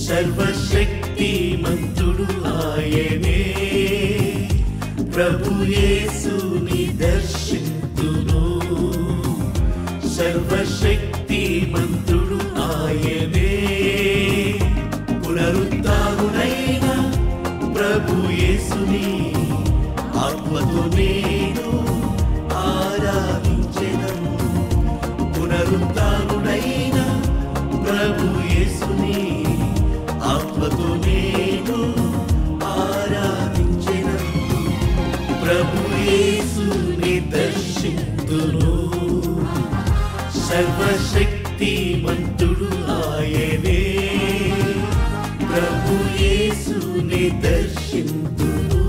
సర్వశక్తి మంతుడు ఆయనే ప్రభు యేసుని దర్శింతును సర్వశక్తి మంతుడు ఆయనే పునరుద్ధారుడైన ప్రభు యేసుని ఆత్మతో నేను ఆరాధించెదను పునరుద్ధారుడైన ప్రభు యేసుని ఆత్మతో నేను ఆరాధించెదను ప్రభు యేసుని దర్శింతును సర్వశక్తి మంతుడు ఆయనే ప్రభు యేసుని దర్శింతును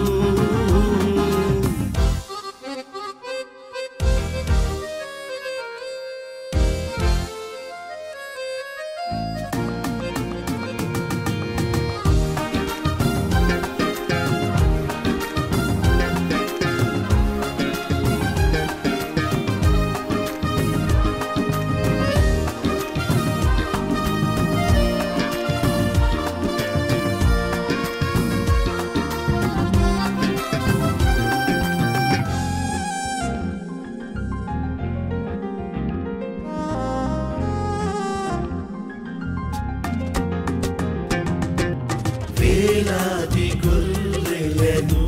వేలాది గొర్రెలను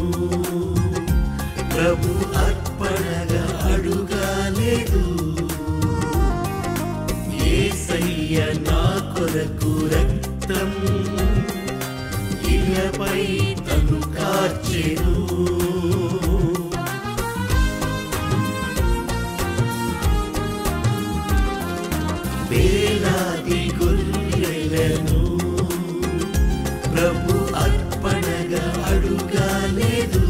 ప్రభు అర్పణగా అడుగాలేదు ఏసయ్య నా కొరకు రక్తం ఇలపై తను కార్చెను వేలాది గొర్రెలను ప్రభు అర్పణగా అడుగాలేదు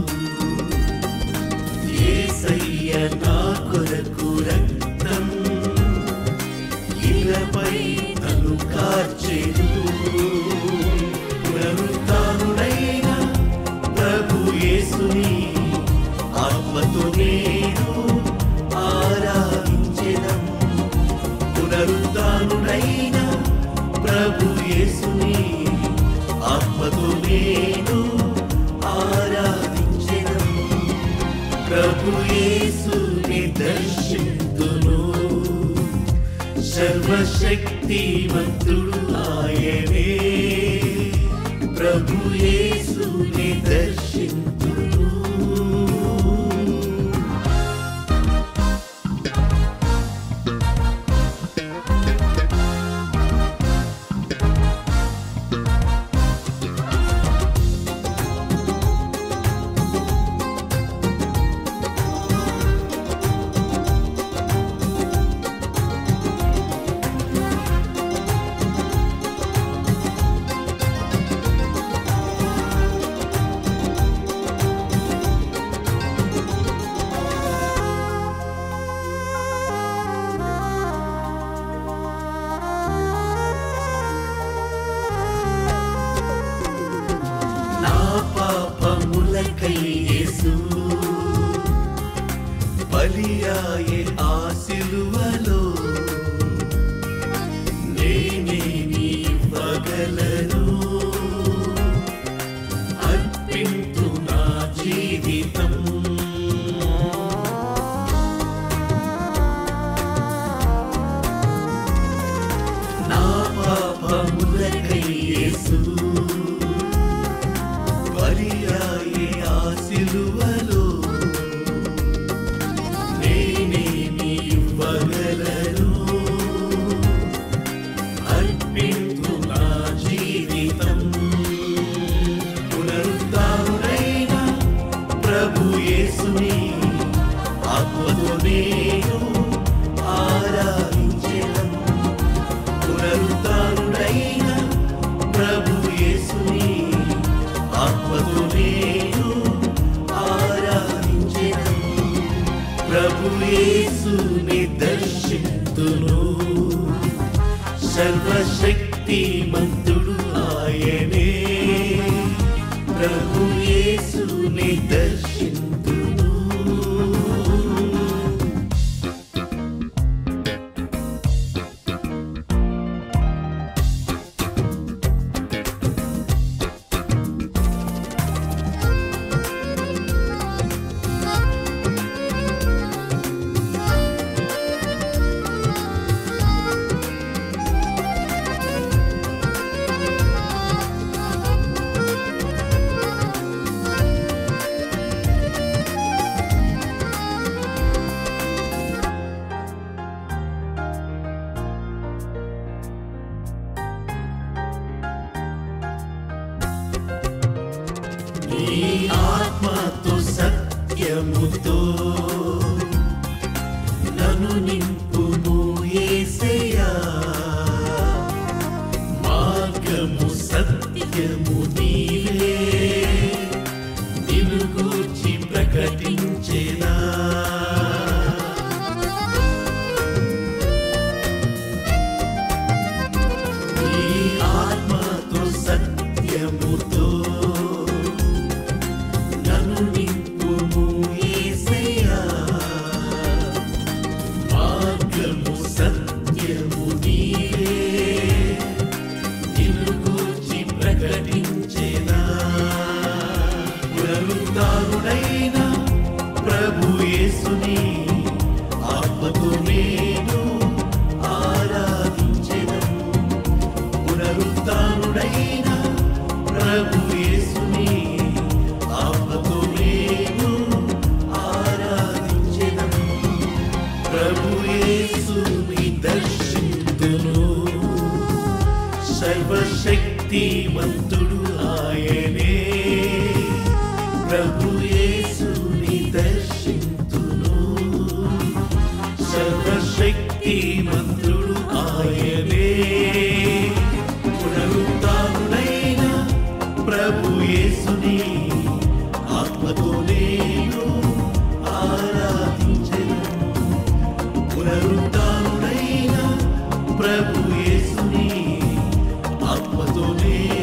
ఏసయ్య నా కొరకు రక్తం ఇలపై తను కార్చెను పునరుద్ధారుడైన ప్రభు యేసుని ఆత్మతో నేను ఆరాధించెదను పునరుద్ధానుడైన ప్రభు యేసుని ఆత్మతో నేను ఆరాధించెదను ప్రభు యేసుని దర్శింతును సర్వశక్తి మంతుడు ఆయనే ప్రభు యేసుని దర్శింతును నా పాపములకై యేసు బలియాయే ఆ సిలువలో నేనే నీ పగలను అర్పింతు నా జీవితం నా పాపములకై యేసు బలియాయే ఆ సిలువలో నేనే నీ పగలను అర్పింతు నా జీవితం పునరుద్ధారుడైన ప్రభు యేసుని ఆత్మతో నేను ఆరాధించెదను పునరుద్ధారుడైన ప్రభు యేసుని ఆత్మతో నేను ఆరాధించెదను ప్రభు యేసుని దర్శింతును సర్వశక్తి మంతుడు ఆయనే ప్రభు యేసుని దర్శింతును నీ ఆత్మతో సత్యముతో నన్ను నింపుము యేసయ్యా మార్గము సత్యము నీవే నిన్ను గూర్చి ప్రకటించేదా నీ ఆత్మతో సత్యముతో నన్ను నింపుము యేసయ్యా మార్గము సత్యము నీవే నిన్ను గూర్చి ప్రకటించేదా పునరుద్ధారుడైన ప్రభు యేసుని ఆత్మతో నేను ఆరాధించెదను పునరుద్ధానుడైన ప్రభు యేసుని ఆత్మతో నేను ఆరాధించెదను ప్రభు యేసుని దర్శింతును సర్వశక్తిమంతుడు ఆయనే ప్రభు యేసుని దర్శింతును సర్వశక్తిమంతుడు ఆయనే పునరుద్ధారుడైన ప్రభు యేసుని ఆత్మతో నేను ఆరాధించెను పునరుద్ధారుడైన ప్రభు యేసుని ఆత్మతో నేను